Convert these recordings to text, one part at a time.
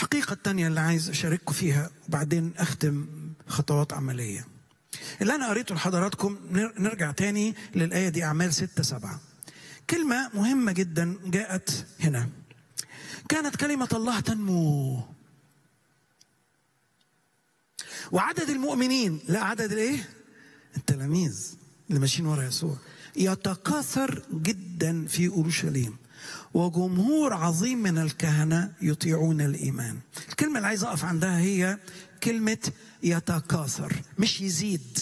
الحقيقة الثانية اللي عايز أشارككم فيها وبعدين أختم خطوات عملية اللي أنا قريته لحضراتكم نرجع تاني للآية دي أعمال ستة سبعة كلمة مهمة جدا جاءت هنا كانت كلمة الله تنمو وعدد المؤمنين لا عدد الايه؟ التلاميذ اللي ماشيين ورا يسوع يتكاثر جدا في اورشليم وجمهور عظيم من الكهنه يطيعون الايمان. الكلمه اللي عايز اقف عندها هي كلمه يتكاثر مش يزيد.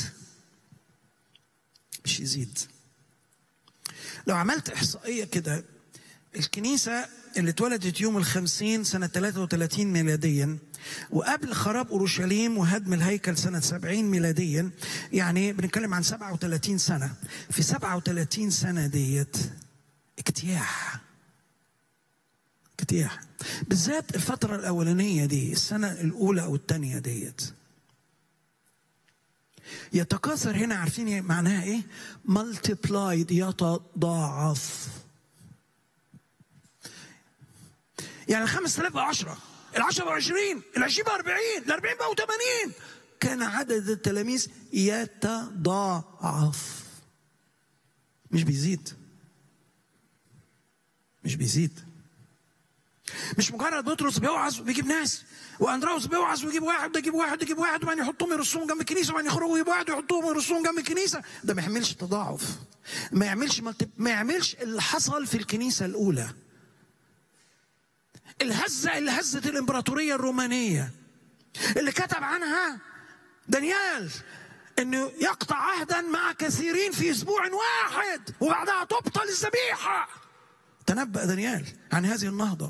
مش يزيد. لو عملت احصائيه كده الكنيسه اللي اتولدت يوم الخمسين سنة 33 ميلاديا وقبل خراب أورشليم وهدم الهيكل سنة 70 ميلاديا يعني بنتكلم عن 37 سنة في 37 سنة ديت اجتياح اجتياح بالذات الفترة الأولانية دي السنة الأولى أو الثانية ديت يتكاثر هنا عارفين معناها ايه؟ multiplied يتضاعف يعني ال 5000 بقى 10 ال 10 بقى 20 ال 20 بقى 40 ال 40 بقى 80 كان عدد التلاميذ يتضاعف مش بيزيد مش بيزيد مش مجرد بطرس بيوعظ وبيجيب ناس واندراوس بيوعظ ويجيب واحد يجيب واحد يجيب واحد وبعدين يحطهم يرصهم جنب الكنيسه وبعدين يخرجوا يجيبوا واحد ويحطوهم يرصهم جنب الكنيسه ده ما يعملش تضاعف ما يعملش ما يعملش اللي حصل في الكنيسه الاولى الهزة اللي هزت الإمبراطورية الرومانية اللي كتب عنها دانيال انه يقطع عهدا مع كثيرين في اسبوع واحد وبعدها تبطل الذبيحه تنبأ دانيال عن هذه النهضه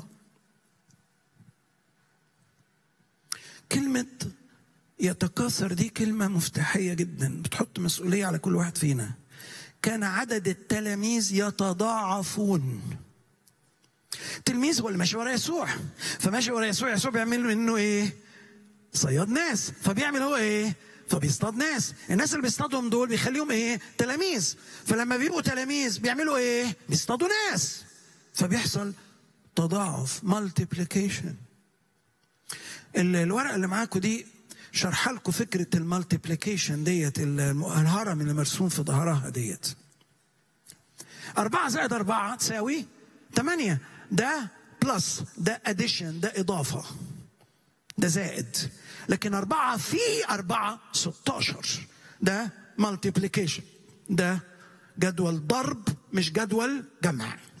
كلمه يتكاثر دي كلمه مفتاحيه جدا بتحط مسؤوليه على كل واحد فينا كان عدد التلاميذ يتضاعفون تلميذ هو اللي ماشي ورا يسوع فماشي ورا يسوع يسوع بيعمل منه ايه؟ صياد ناس فبيعمل هو ايه؟ فبيصطاد ناس الناس اللي بيصطادهم دول بيخليهم ايه؟ تلاميذ فلما بيبقوا تلاميذ بيعملوا ايه؟ بيصطادوا ناس فبيحصل تضاعف مالتيبليكيشن الورقه اللي معاكم دي شرح لكم فكره المالتيبليكيشن ديت الهرم اللي مرسوم في ظهرها ديت أربعة زائد أربعة تساوي ثمانية ده بلس ده اديشن ده اضافه ده زائد لكن أربعة في أربعة 16 ده مالتيبليكيشن ده جدول ضرب مش جدول جمع